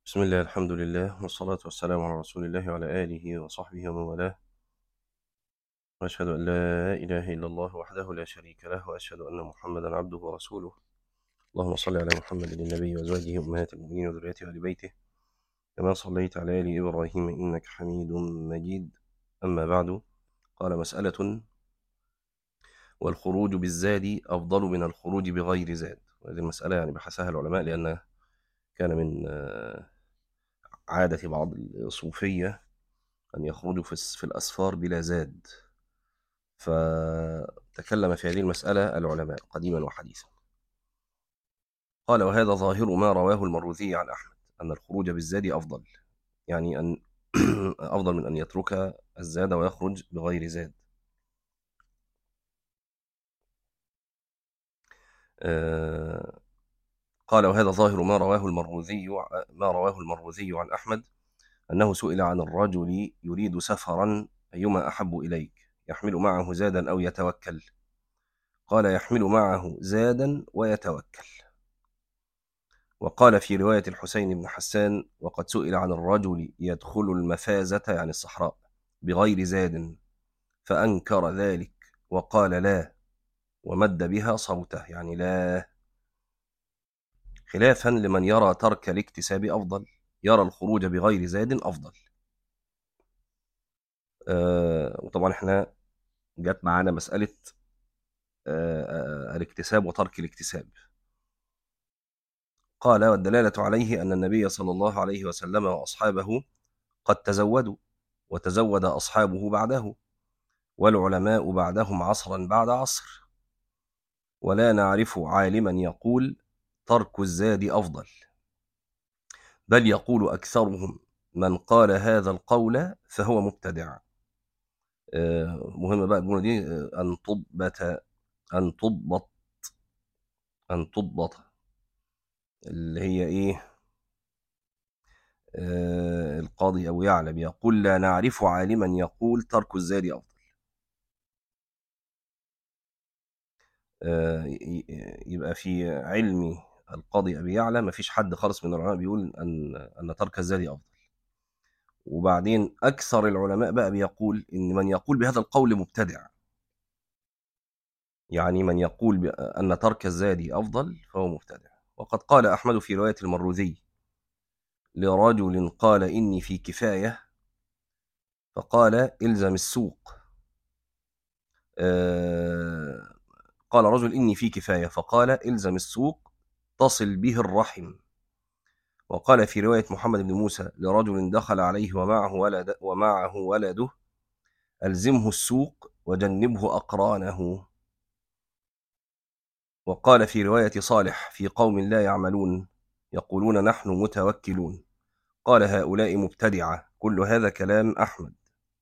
بسم الله الحمد لله والصلاة والسلام على رسول الله وعلى آله وصحبه ومن والاه وأشهد أن لا إله إلا الله وحده لا شريك له وأشهد أن محمدا عبده ورسوله اللهم صل على محمد النبي وأزواجه أمهات المؤمنين وذريته وآل بيته كما صليت على آل إبراهيم إنك حميد مجيد أما بعد قال مسألة والخروج بالزاد أفضل من الخروج بغير زاد وهذه المسألة يعني بحثها العلماء لأن كان من آه، عادة بعض الصوفية أن يخرجوا في الس- في الأسفار بلا زاد فتكلم في هذه المسألة العلماء قديما وحديثا قال وهذا ظاهر ما رواه المروذي عن أحمد أن الخروج بالزاد أفضل يعني أن أفضل من أن يترك الزاد ويخرج بغير زاد آه، قال وهذا ظاهر ما رواه المروذي ما رواه المروذي عن أحمد أنه سئل عن الرجل يريد سفرا أيما أحب إليك يحمل معه زادا أو يتوكل قال يحمل معه زادا ويتوكل وقال في رواية الحسين بن حسان وقد سئل عن الرجل يدخل المفازة يعني الصحراء بغير زاد فأنكر ذلك وقال لا ومد بها صوته يعني لا خلافا لمن يرى ترك الاكتساب أفضل يرى الخروج بغير زاد أفضل آه وطبعا احنا جت معانا مسألة آه آه الاكتساب وترك الاكتساب قال والدلالة عليه أن النبي صلى الله عليه وسلم وأصحابه قد تزودوا وتزود أصحابه بعده والعلماء بعدهم عصرا بعد عصر ولا نعرف عالما يقول ترك الزاد أفضل بل يقول أكثرهم من قال هذا القول فهو مبتدع آه، مهم بقى الجملة دي آه، أن تضبط أن تضبط أن تضبط اللي هي إيه آه، القاضي أبو يعلى يقول لا نعرف عالما يقول ترك الزاد أفضل آه، ي- ي- يبقى في علم القاضي أبي يعلى ما فيش حد خالص من العلماء بيقول أن أن ترك الزاد أفضل وبعدين أكثر العلماء بقى بيقول إن من يقول بهذا القول مبتدع يعني من يقول ب- أن ترك الزاد أفضل فهو مبتدع وقد قال أحمد في رواية المروذي لرجل قال إني في كفاية فقال إلزم السوق آه، قال رجل إني في كفاية فقال إلزم السوق تصل به الرحم وقال في رواية محمد بن موسى لرجل دخل عليه ومعه ولد ومعه ولده ألزمه السوق وجنبه أقرانه وقال في رواية صالح في قوم لا يعملون يقولون نحن متوكلون قال هؤلاء مبتدعة كل هذا كلام أحمد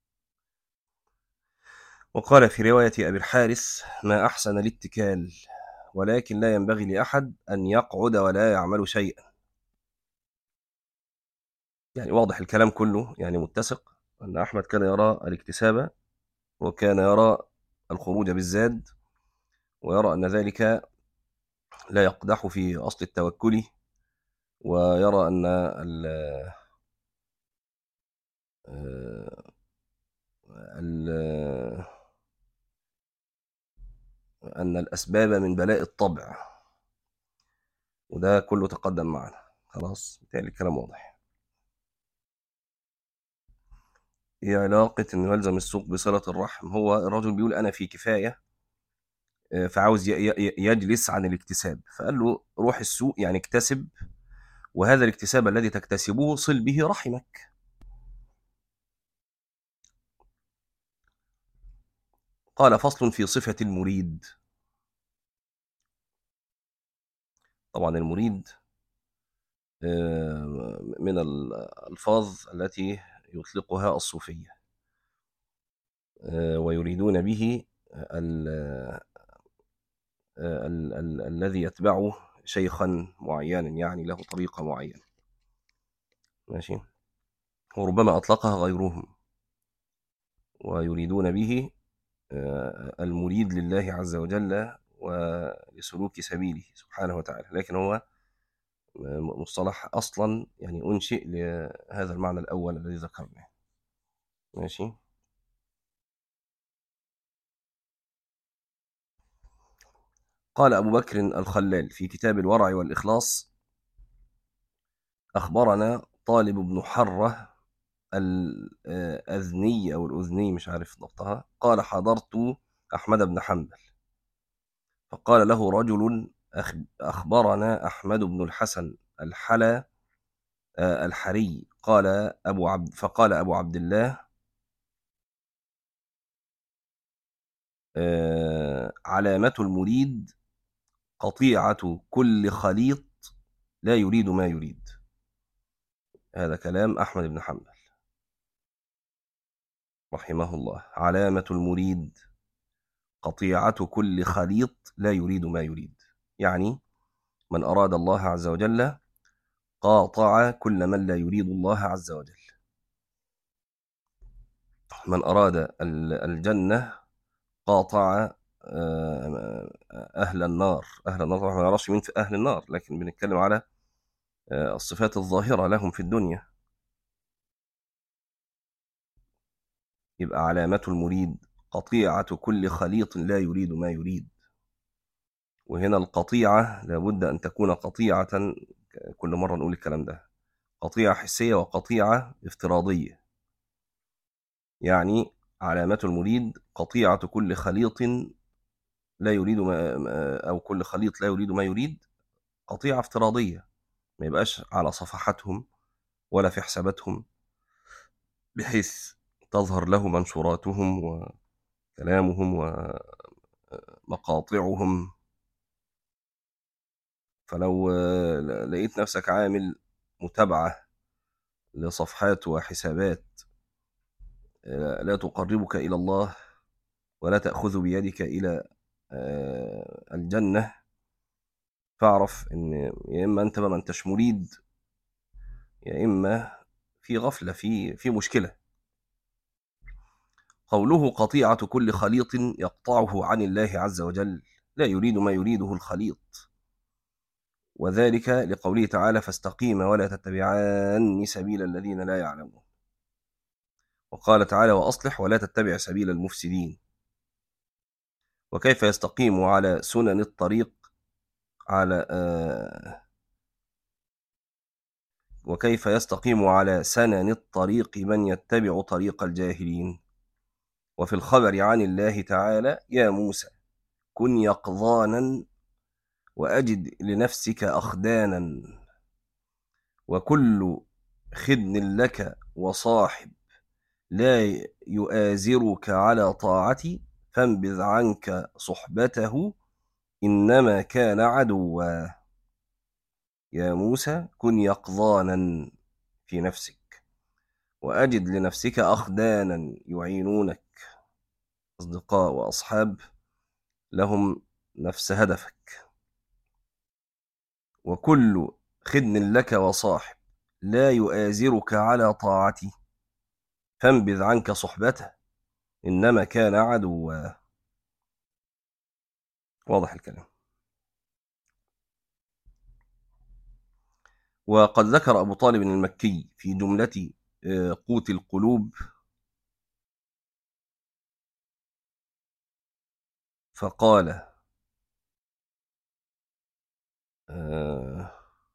وقال في رواية أبي الحارث ما أحسن الاتكال ولكن لا ينبغي لأحد أن يقعد ولا يعمل شيئا يعني واضح الكلام كله يعني متسق أن أحمد كان يرى الاكتساب وكان يرى الخروج بالزاد ويرى أن ذلك لا يقدح في أصل التوكل ويرى أن ال- ال- أن الأسباب من بلاء الطبع وده كله تقدم معنا خلاص بالتالي الكلام واضح ايه علاقة انه يلزم السوق بصلة الرحم هو الرجل بيقول انا في كفاية آه، فعاوز ي- ي- يجلس عن الاكتساب فقال له روح السوق يعني اكتسب وهذا الاكتساب الذي تكتسبه صل به رحمك قال فصل في صفة المريد طبعا المريد آه، من الألفاظ التي يطلقها الصوفية آه، ويريدون به ال- آه، ال- ال- الذي يتبعه شيخا معينا يعني له طريقة معينة ماشي وربما أطلقها غيرهم ويريدون به آه، المريد لله عز وجل ولسلوك سبيله سبحانه وتعالى لكن هو مصطلح أصلا يعني أنشئ لهذا المعنى الأول الذي ذكرناه ماشي قال أبو بكر الخلال في كتاب الورع والإخلاص أخبرنا طالب بن حرة الأذني أو الأذني مش عارف ضبطها قال حضرت أحمد بن حنبل فقال له رجل أخبرنا أحمد بن الحسن الحلا الحري قال أبو عبد فقال أبو عبد الله علامة المريد قطيعة كل خليط لا يريد ما يريد هذا كلام أحمد بن حنبل رحمه الله علامة المريد قطيعة كل خليط لا يريد ما يريد يعني من أراد الله عز وجل قاطع كل من لا يريد الله عز وجل من أراد الجنة قاطع أهل النار أهل النار طبعا ما نعرفش مين في أهل النار لكن بنتكلم على الصفات الظاهرة لهم في الدنيا يبقى علامة المريد قطيعة كل خليط لا يريد ما يريد وهنا القطيعة لابد أن تكون قطيعة كل مرة نقول الكلام ده قطيعة حسية وقطيعة افتراضية يعني علامة المريد قطيعة كل خليط لا يريد ما أو كل خليط لا يريد ما يريد قطيعة افتراضية ما يبقاش على صفحاتهم ولا في حساباتهم بحيث تظهر له منشوراتهم وكلامهم ومقاطعهم فلو لقيت نفسك عامل متابعة لصفحات وحسابات لا تقربك إلى الله ولا تأخذ بيدك إلى الجنة فاعرف إن يا إما أنت ما أنتش مريد يا إما في غفلة في في مشكلة قوله قطيعة كل خليط يقطعه عن الله عز وجل لا يريد ما يريده الخليط وذلك لقوله تعالى فاستقيم ولا تتبعان سبيل الذين لا يعلمون وقال تعالى وأصلح ولا تتبع سبيل المفسدين وكيف يستقيم على سنن الطريق على آه وكيف يستقيم على سنن الطريق من يتبع طريق الجاهلين وفي الخبر عن الله تعالى يا موسى كن يقظانا وأجد لنفسك أخدانا وكل خدن لك وصاحب لا يؤازرك على طاعتي فانبذ عنك صحبته إنما كان عدوا يا موسى كن يقظانا في نفسك وأجد لنفسك أخدانا يعينونك أصدقاء وأصحاب لهم نفس هدفك وكل خدن لك وصاحب لا يؤازرك على طاعتي فانبذ عنك صحبته إنما كان عدوا واضح الكلام وقد ذكر أبو طالب المكي في جملة قوت القلوب فقال آه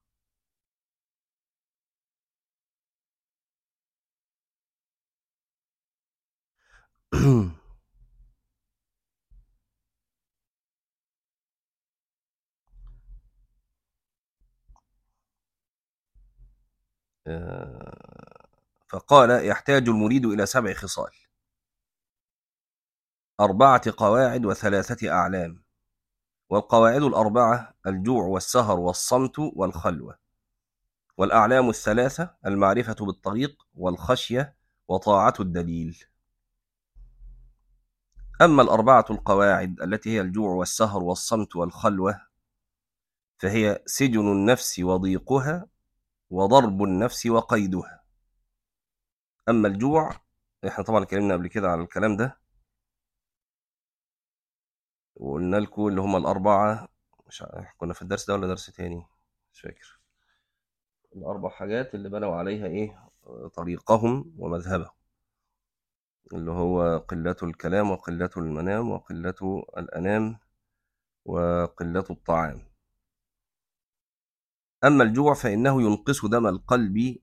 فقال يحتاج المريد إلى سبع خصال أربعة قواعد وثلاثة أعلام والقواعد الأربعة الجوع والسهر والصمت والخلوة والأعلام الثلاثة المعرفة بالطريق والخشية وطاعة الدليل أما الأربعة القواعد التي هي الجوع والسهر والصمت والخلوة فهي سجن النفس وضيقها وضرب النفس وقيدها أما الجوع احنا طبعا اتكلمنا قبل كده على الكلام ده وقلنا لكم اللي هم الأربعة مش عارف كنا في الدرس ده ولا درس تاني مش فاكر الأربع حاجات اللي بنوا عليها إيه طريقهم ومذهبهم اللي هو قلة الكلام وقلة المنام وقلة الأنام وقلة الطعام أما الجوع فإنه ينقص دم القلب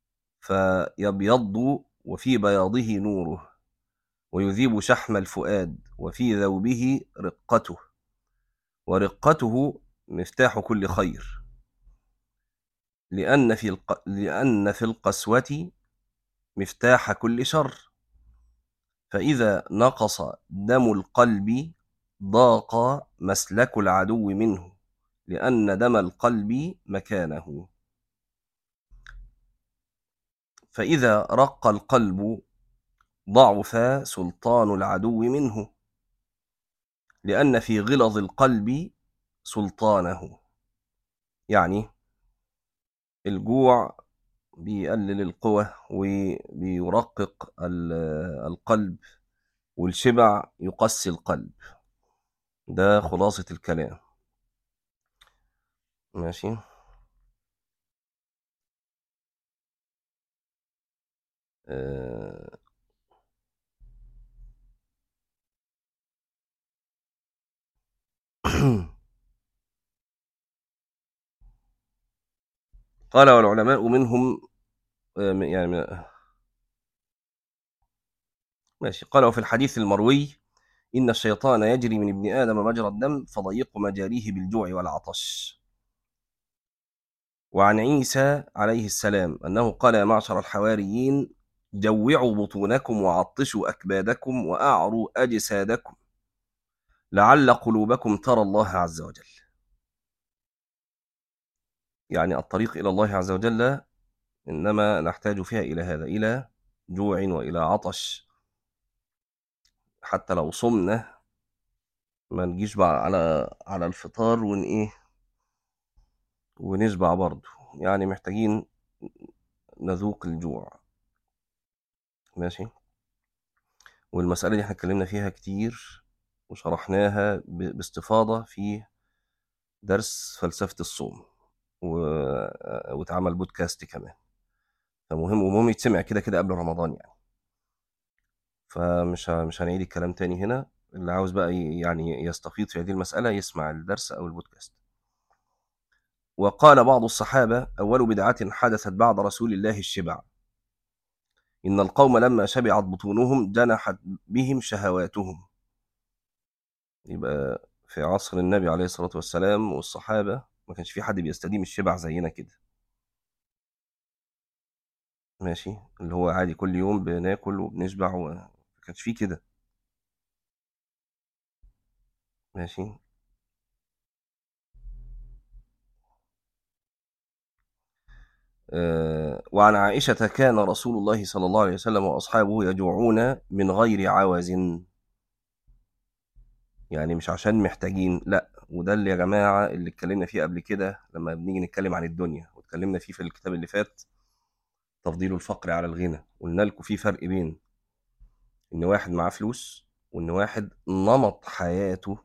فيبيض وفي بياضه نوره ويذيب شحم الفؤاد وفي ذوبه رقته ورقته مفتاح كل خير لأن في الق... لأن في القسوة مفتاح كل شر فإذا نقص دم القلب ضاق مسلك العدو منه لأن دم القلب مكانه فإذا رق القلب ضعف سلطان العدو منه لأن في غلظ القلب سلطانه يعني الجوع بيقلل القوة وبيرقق القلب والشبع يقسي القلب ده خلاصة الكلام ماشي آه قال والعلماء منهم يعني ماشي قال وفي الحديث المروي إن الشيطان يجري من ابن آدم مجرى الدم فضيق مجاريه بالجوع والعطش وعن عيسى عليه السلام أنه قال يا معشر الحواريين جوعوا بطونكم وعطشوا أكبادكم وأعروا أجسادكم لعل قلوبكم ترى الله عز وجل يعني الطريق إلى الله عز وجل إنما نحتاج فيها إلى هذا إلى جوع وإلى عطش حتى لو صمنا ما نجيش بقى على على الفطار ون إيه ونشبع برضه يعني محتاجين نذوق الجوع ماشي والمسألة دي احنا اتكلمنا فيها كتير وشرحناها باستفاضة في درس فلسفة الصوم و... واتعمل بودكاست كمان فمهم ومهم يتسمع كده كده قبل رمضان يعني فمش ه... مش هنعيد الكلام تاني هنا اللي عاوز بقى يعني يستفيض في هذه المسألة يسمع الدرس أو البودكاست وقال بعض الصحابة أول بدعة حدثت بعد رسول الله الشبع إن القوم لما شبعت بطونهم جنحت بهم شهواتهم يبقى في عصر النبي عليه الصلاة والسلام والصحابة ما كانش في حد بيستديم الشبع زينا كده ماشي اللي هو عادي كل يوم بناكل وبنشبع وما كانش فيه كده ماشي أه وعن عائشة كان رسول الله صلى الله عليه وسلم وأصحابه يجوعون من غير عوز يعني مش عشان محتاجين لا وده اللي يا جماعة اللي اتكلمنا فيه قبل كده لما بنيجي نتكلم عن الدنيا واتكلمنا فيه في الكتاب اللي فات تفضيل الفقر على الغنى قلنا لكم في فرق بين ان واحد معاه فلوس وان واحد نمط حياته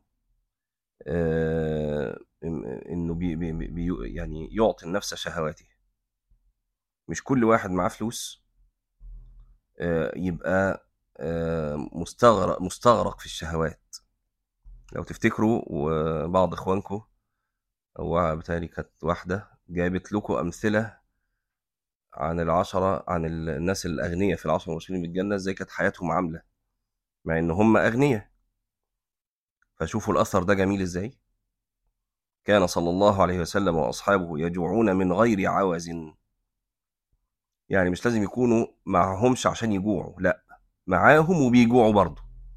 آه انه بي بي بي يعني يعطي النفس شهواته مش كل واحد معاه فلوس آه يبقى آه مستغرق مستغرق في الشهوات لو تفتكروا وبعض اخوانكم او بتهيألي كانت واحده جابت لكم امثله عن العشرة عن الناس الأغنياء في العشرة المبشرين بالجنة ازاي كانت حياتهم عاملة مع إن هم أغنياء فشوفوا الأثر ده جميل ازاي كان صلى الله عليه وسلم وأصحابه يجوعون من غير عوز يعني مش لازم يكونوا معهمش عشان يجوعوا لا معاهم وبيجوعوا برضه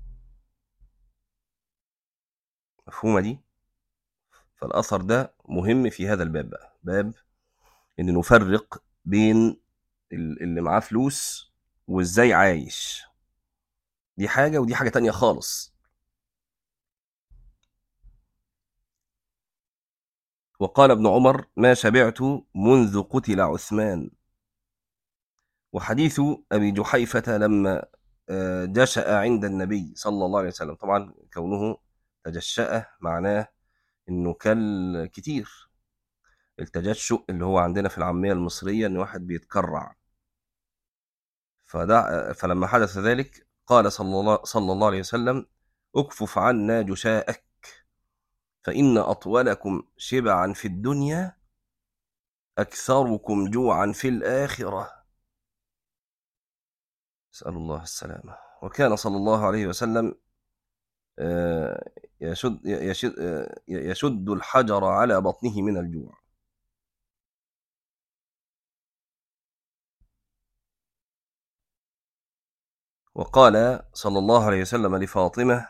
مفهومة دي فالأثر ده مهم في هذا الباب بقى باب إن نفرق بين اللي معاه فلوس وإزاي عايش دي حاجة ودي حاجة تانية خالص وقال ابن عمر ما شبعت منذ قتل عثمان وحديث أبي جحيفة لما جشأ عند النبي صلى الله عليه وسلم طبعا كونه تجشأ معناه انه كل كتير التجشؤ اللي هو عندنا في العامية المصرية إن واحد بيتكرع فدع فلما حدث ذلك قال صلى الله, صلى الله عليه وسلم اكفف عنا جشاءك فإن أطولكم شبعا في الدنيا أكثركم جوعا في الآخرة نسأل الله السلامة وكان صلى الله عليه وسلم آه، يشد, يشد, آه، يشد الحجر على بطنه من الجوع وقال صلى الله عليه وسلم لفاطمة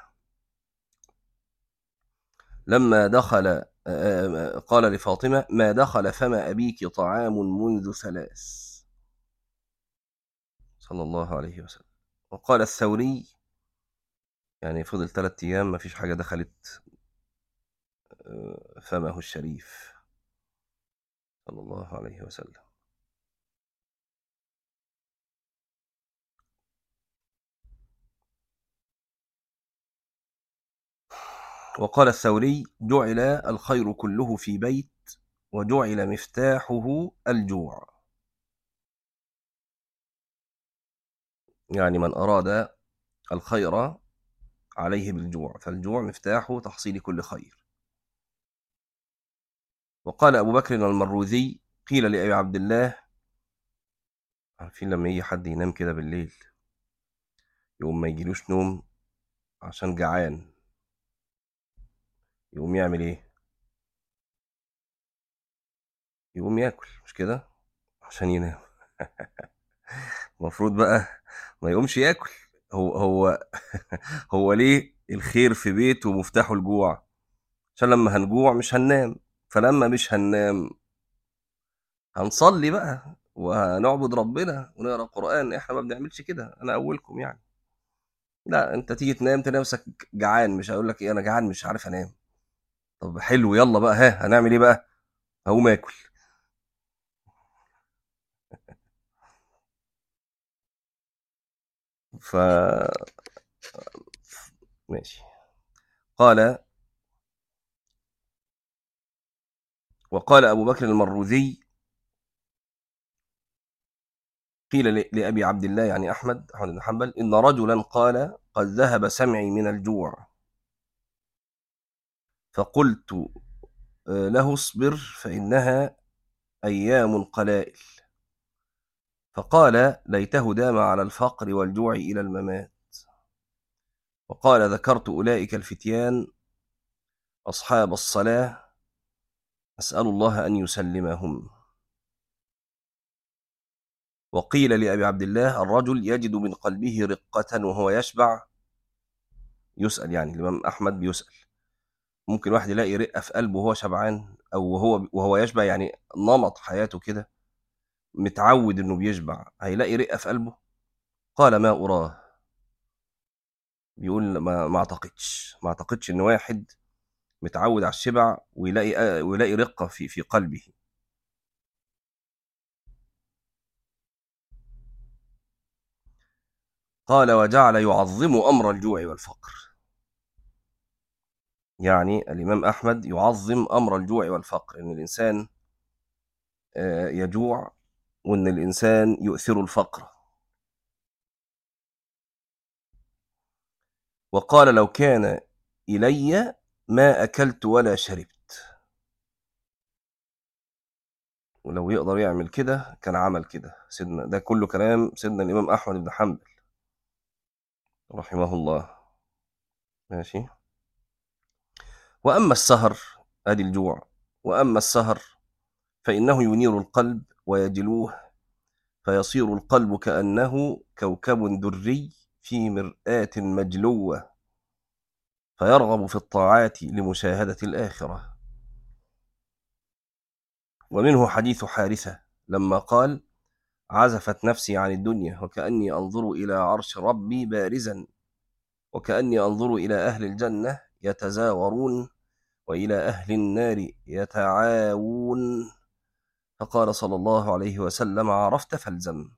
لما دخل آه، آه، قال لفاطمة ما دخل فما أبيك طعام منذ ثلاث صلى الله عليه وسلم وقال الثوري يعني فضل ثلاثة أيام ما فيش حاجة دخلت آه، فمه الشريف صلى الله عليه وسلم وقال الثوري جعل الخير كله في بيت وجعل مفتاحه الجوع يعني من أراد الخير عليه بالجوع فالجوع مفتاح تحصيل كل خير وقال أبو بكر المروذي قيل لأبي عبد الله عارفين لما يجي حد ينام كده بالليل يقوم ما يجيلوش نوم عشان جعان يقوم يعمل ايه يقوم ياكل مش كده عشان ينام المفروض بقى ما يقومش ياكل هو هو هو ليه الخير في بيت ومفتاحه الجوع عشان لما هنجوع مش هننام فلما مش هننام هنصلي بقى وهنعبد ربنا ونقرا قران احنا ما بنعملش كده انا اولكم يعني لا انت تيجي تنام تلاقي نفسك جعان مش هقول لك ايه انا جعان مش عارف انام طب حلو يلا بقى ها هنعمل ايه بقى هقوم اكل ف ماشي قال وقال أبو بكر المروذي قيل لأبي عبد الله يعني أحمد أحمد بن حنبل إن رجلا قال قد ذهب سمعي من الجوع فقلت آه، له اصبر فإنها أيام قلائل فقال ليته دام على الفقر والجوع إلى الممات وقال ذكرت أولئك الفتيان أصحاب الصلاة أسأل الله أن يسلمهم وقيل لأبي عبد الله الرجل يجد من قلبه رقة وهو يشبع يسأل يعني الإمام أحمد بيسأل ممكن واحد يلاقي رقة في قلبه وهو شبعان أو وهو وهو يشبع يعني نمط حياته كده متعود إنه بيشبع هيلاقي رقة في قلبه قال ما أراه بيقول ما ما اعتقدش ما اعتقدش ان واحد متعود على الشبع ويلاقي ويلاقي رقه في في قلبه قال وجعل يعظم امر الجوع والفقر يعني الامام احمد يعظم امر الجوع والفقر ان الانسان آه، يجوع وان الانسان يؤثر الفقر وقال لو كان إلي ما أكلت ولا شربت ولو يقدر يعمل كده كان عمل كده سيدنا ده كله كلام سيدنا الإمام أحمد بن حنبل رحمه الله ماشي وأما السهر أدي الجوع وأما السهر فإنه ينير القلب ويجلوه فيصير القلب كأنه كوكب دري في مرآة مجلوة فيرغب في الطاعات لمشاهدة الآخرة ومنه حديث حارثة لما قال عزفت نفسي عن الدنيا وكأني أنظر إلى عرش ربي بارزا وكأني أنظر إلى أهل الجنة يتزاورون وإلى أهل النار يتعاون فقال صلى الله عليه وسلم عرفت فالزم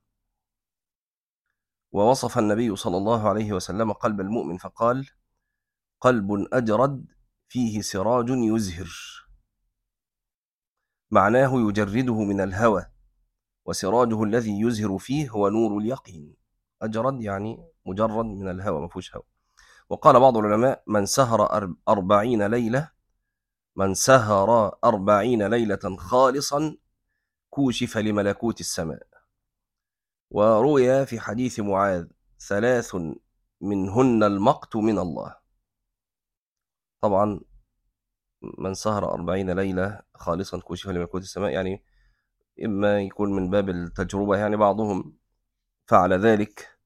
ووصف النبي صلى الله عليه وسلم قلب المؤمن فقال قلب أجرد فيه سراج يزهر معناه يجرده من الهوى وسراجه الذي يزهر فيه هو نور اليقين أجرد يعني مجرد من الهوى ما فيهوش هوى وقال بعض العلماء من سهر أربعين ليلة من سهر أربعين ليلة خالصا كوشف لملكوت السماء وروي في حديث معاذ ثلاث منهن المقت من الله طبعا من سهر أربعين ليلة خالصا كوشف لملكوت السماء يعني إما يكون من باب التجربة يعني بعضهم فعل ذلك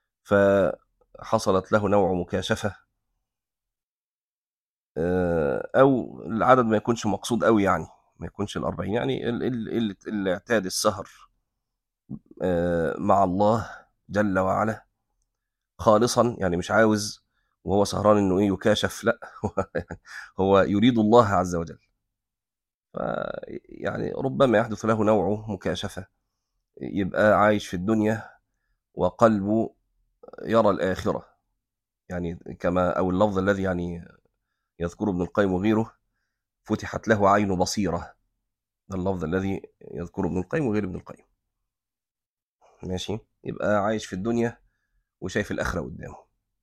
فحصلت له نوع مكاشفة آه، أو العدد ما يكونش مقصود قوي يعني ما يكونش الأربعين يعني اللي اعتاد السهر آه، مع الله جل وعلا خالصا يعني مش عاوز وهو سهران انه ايه يكاشف لا هو يريد الله عز وجل يعني ربما يحدث له نوع مكاشفة يبقى عايش في الدنيا وقلبه يرى الآخرة يعني كما أو اللفظ الذي يعني يذكره ابن القيم وغيره فتحت له عين بصيرة ده اللفظ الذي يذكره ابن القيم وغير ابن القيم ماشي يبقى عايش في الدنيا وشايف الآخرة قدامه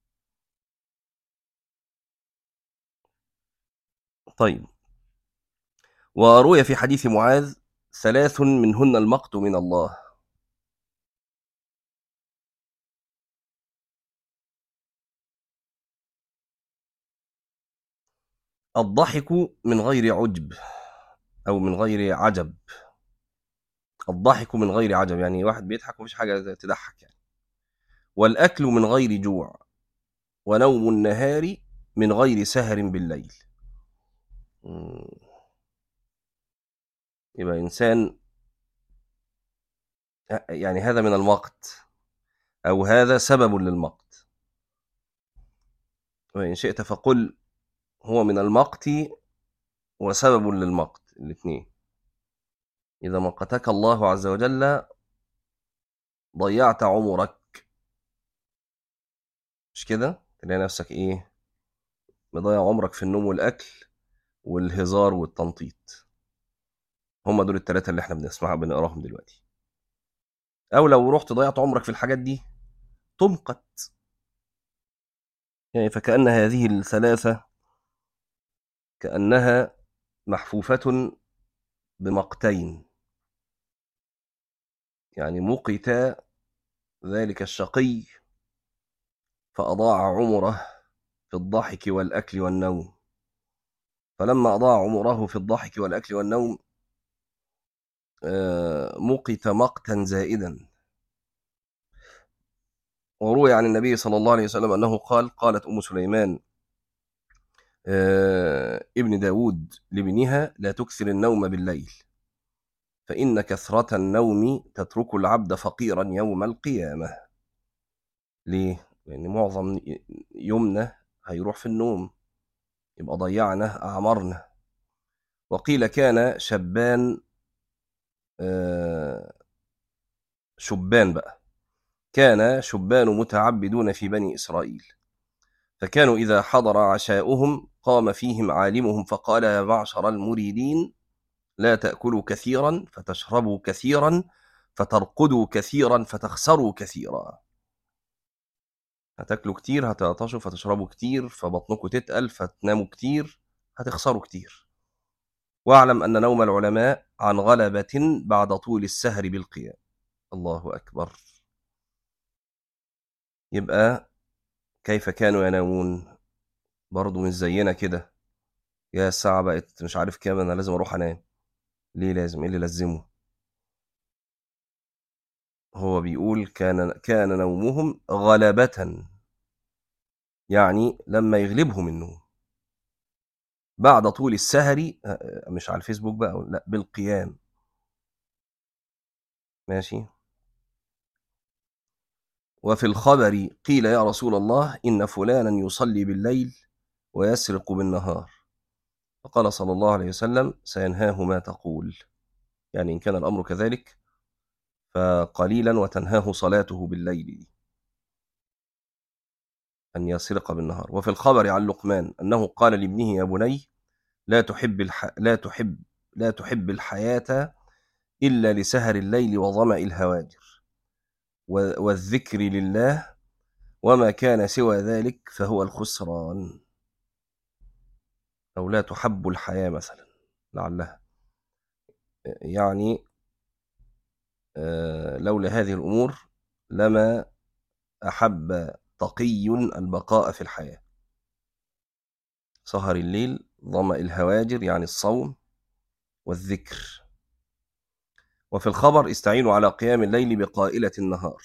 طيب وروي في حديث معاذ ثلاث منهن المقت من الله الضحك من غير عجب أو من غير عجب الضحك من غير عجب يعني واحد بيضحك ومفيش حاجة تضحك يعني والأكل من غير جوع ونوم النهار من غير سهر بالليل يبقى إنسان يعني هذا من المقت أو هذا سبب للمقت وإن شئت فقل هو من المقت وسبب للمقت الاثنين إذا مقتك الله عز وجل ضيعت عمرك مش كده تلاقي نفسك إيه مضيع عمرك في النوم والأكل والهزار والتنطيط هم دول الثلاثة اللي احنا بنسمعها بنقراهم دلوقتي أو لو رحت ضيعت عمرك في الحاجات دي تمقت يعني فكأن هذه الثلاثة كأنها محفوفة بمقتين يعني مقت ذلك الشقي فأضاع عمره في الضحك والأكل والنوم فلما أضاع عمره في الضحك والأكل والنوم آه، مقت مقتا زائدا وروي عن النبي صلى الله عليه وسلم أنه قال قالت أم سليمان آه، ابن داود لابنها لا تكثر النوم بالليل فإن كثرة النوم تترك العبد فقيرا يوم القيامة ليه؟ لأن يعني معظم يومنا هيروح في النوم يبقى ضيعنا أعمارنا وقيل كان شبان آه، شبان بقى كان شبان متعبدون في بني إسرائيل فكانوا إذا حضر عشاؤهم قام فيهم عالمهم فقال يا معشر المريدين لا تأكلوا كثيرا فتشربوا كثيرا فترقدوا كثيرا فتخسروا كثيرا هتاكلوا كتير هتعطشوا فتشربوا كتير فبطنكم تتقل فتناموا كتير هتخسروا كتير واعلم أن نوم العلماء عن غلبة بعد طول السهر بالقيام الله أكبر يبقى كيف كانوا ينامون برضه مش زينا كده يا الساعة بقت مش عارف كام أنا لازم أروح أنام ليه لازم إيه اللي لزمه هو بيقول كان كان نومهم غلبة يعني لما يغلبهم النوم بعد طول السهر آه، آه، مش على الفيسبوك بقى لا بالقيام ماشي وفي الخبر قيل يا رسول الله إن فلانا يصلي بالليل ويسرق بالنهار فقال صلى الله عليه وسلم سينهاه ما تقول يعني إن كان الأمر كذلك فقليلا وتنهاه صلاته بالليل أن يسرق بالنهار وفي الخبر عن لقمان أنه قال لابنه يا بني لا تحب الح... لا تحب لا تحب الحياة إلا لسهر الليل وظمأ الهواجر و- والذكر لله وما كان سوى ذلك فهو الخسران أو لا تحب الحياة مثلا لعلها يعني آه، لولا هذه الأمور لما أحب تقي البقاء في الحياة سهر الليل ظمأ الهواجر يعني الصوم والذكر وفي الخبر استعينوا على قيام الليل بقائلة النهار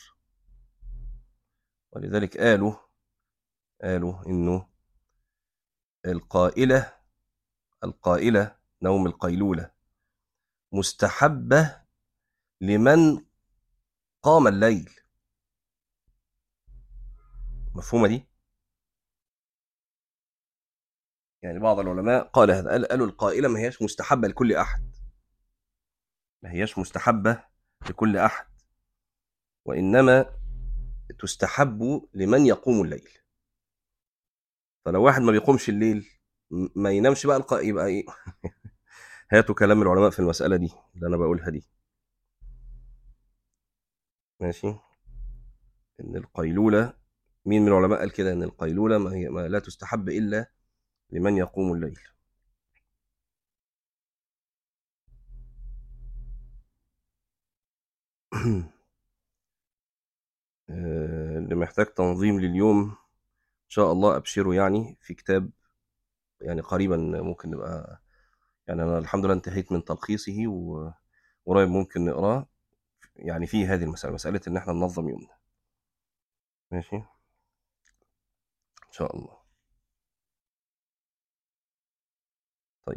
ولذلك قالوا قالوا إنه القائلة القائلة نوم القيلولة مستحبة لمن قام الليل مفهومة دي؟ يعني بعض العلماء قال هذا قال- قالوا القائلة ما هياش مستحبة لكل أحد ما هياش مستحبة لكل أحد وإنما تستحب لمن يقوم الليل فلو واحد ما بيقومش الليل م- ما ينامش بقى القائل يبقى ايه هاتوا كلام العلماء في المسألة دي اللي أنا بقولها دي ماشي إن القيلولة مين من العلماء قال كده إن القيلولة ما هي ما لا تستحب إلا لمن يقوم الليل آه، اللي محتاج تنظيم لليوم إن شاء الله أبشره يعني في كتاب يعني قريبا ممكن نبقى يعني أنا الحمد لله انتهيت من تلخيصه وقريب ممكن نقراه يعني في هذه المسألة مسألة إن إحنا ننظم يومنا ماشي إن شاء الله طيب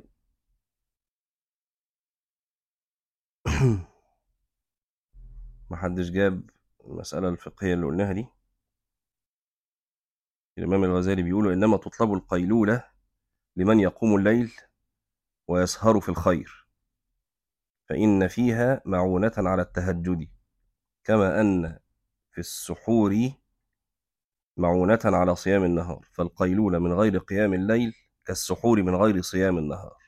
محدش جاب المسألة الفقهية اللي قلناها دي الإمام الغزالي بيقول إنما تطلب القيلولة لمن يقوم الليل ويسهر في الخير فإن فيها معونة على التهجد كما أن في السحور معونة على صيام النهار فالقيلولة من غير قيام الليل كالسحور من غير صيام النهار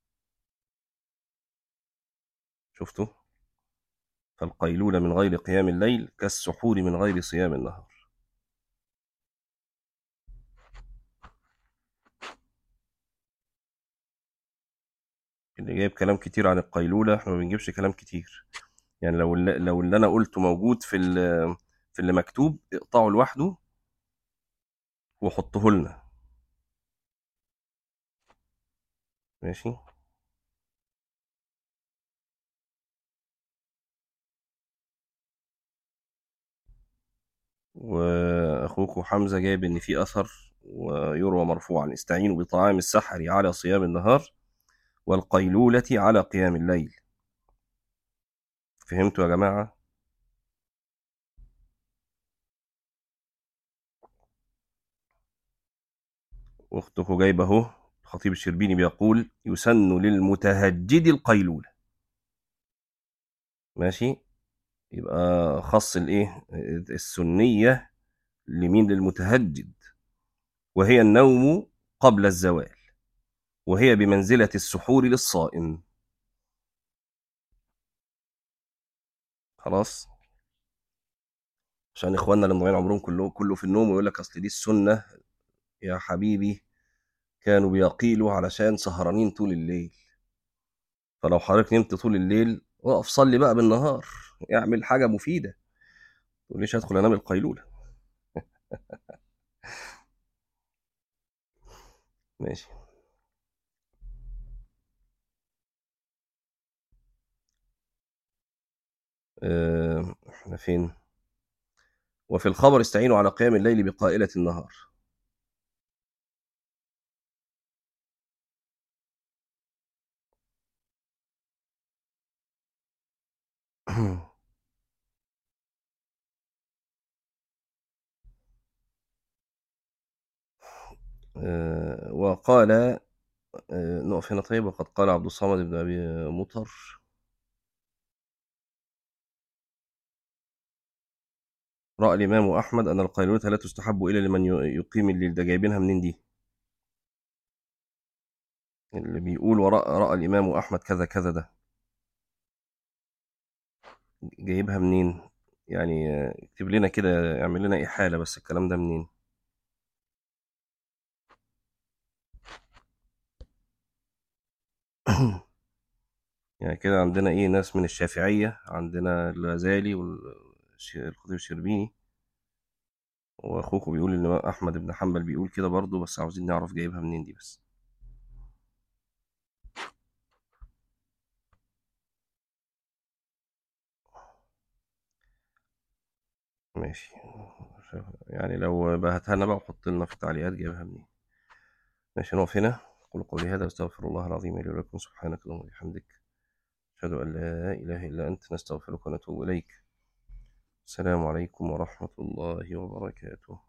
شفتوا فالقيلولة من غير قيام الليل كالسحور من غير صيام النهار اللي جايب كلام كتير عن القيلولة احنا ما بنجيبش كلام كتير يعني لو اللي لو اللي انا قلته موجود في ال- في اللي مكتوب اقطعه لوحده وحطه لنا ماشي واخوكم حمزة جايب ان في اثر ويروى مرفوعا استعينوا بطعام السحر على صيام النهار والقيلولة على قيام الليل فهمتوا يا جماعة واختكم جايبه اهو الخطيب الشربيني بيقول يسن للمتهجد القيلولة ماشي يبقى خص الايه السنية لمين للمتهجد وهي النوم قبل الزوال وهي بمنزلة السحور للصائم خلاص عشان اخواننا اللي مضيعين عمرهم كله كله في النوم ويقول لك اصل دي السنة يا حبيبي كانوا بيقيلوا علشان سهرانين طول الليل فلو حضرتك نمت طول الليل اقف صلي بقى بالنهار اعمل حاجة مفيدة تقوليش هدخل انام القيلولة ماشي آه، احنا فين وفي الخبر استعينوا على قيام الليل بقائلة النهار آه، وقال آه، نقف هنا طيب وقد قال عبد الصمد بن أبي مطر رأى الإمام أحمد أن القيلولة لا تستحب إلا لمن ي- يقيم الليل ده جايبينها منين دي اللي بيقول ورأى رأى الإمام أحمد كذا كذا ده جايبها منين يعني آه، اكتب لنا كده اعمل لنا إحالة بس الكلام ده منين يعني كده عندنا ايه ناس من الشافعية عندنا الغزالي والخطيب الشربيني واخوكم بيقول ان احمد بن حنبل بيقول كده برضه بس عاوزين نعرف جايبها منين دي بس ماشي يعني لو بهتها لنا بقى وحط لنا في التعليقات جايبها منين ماشي نقف هنا قل قولي هذا استغفر الله العظيم لي ولكم سبحانك اللهم وبحمدك أشهد أن لا إله إلا أنت نستغفرك ونتوب إليك السلام عليكم ورحمة الله وبركاته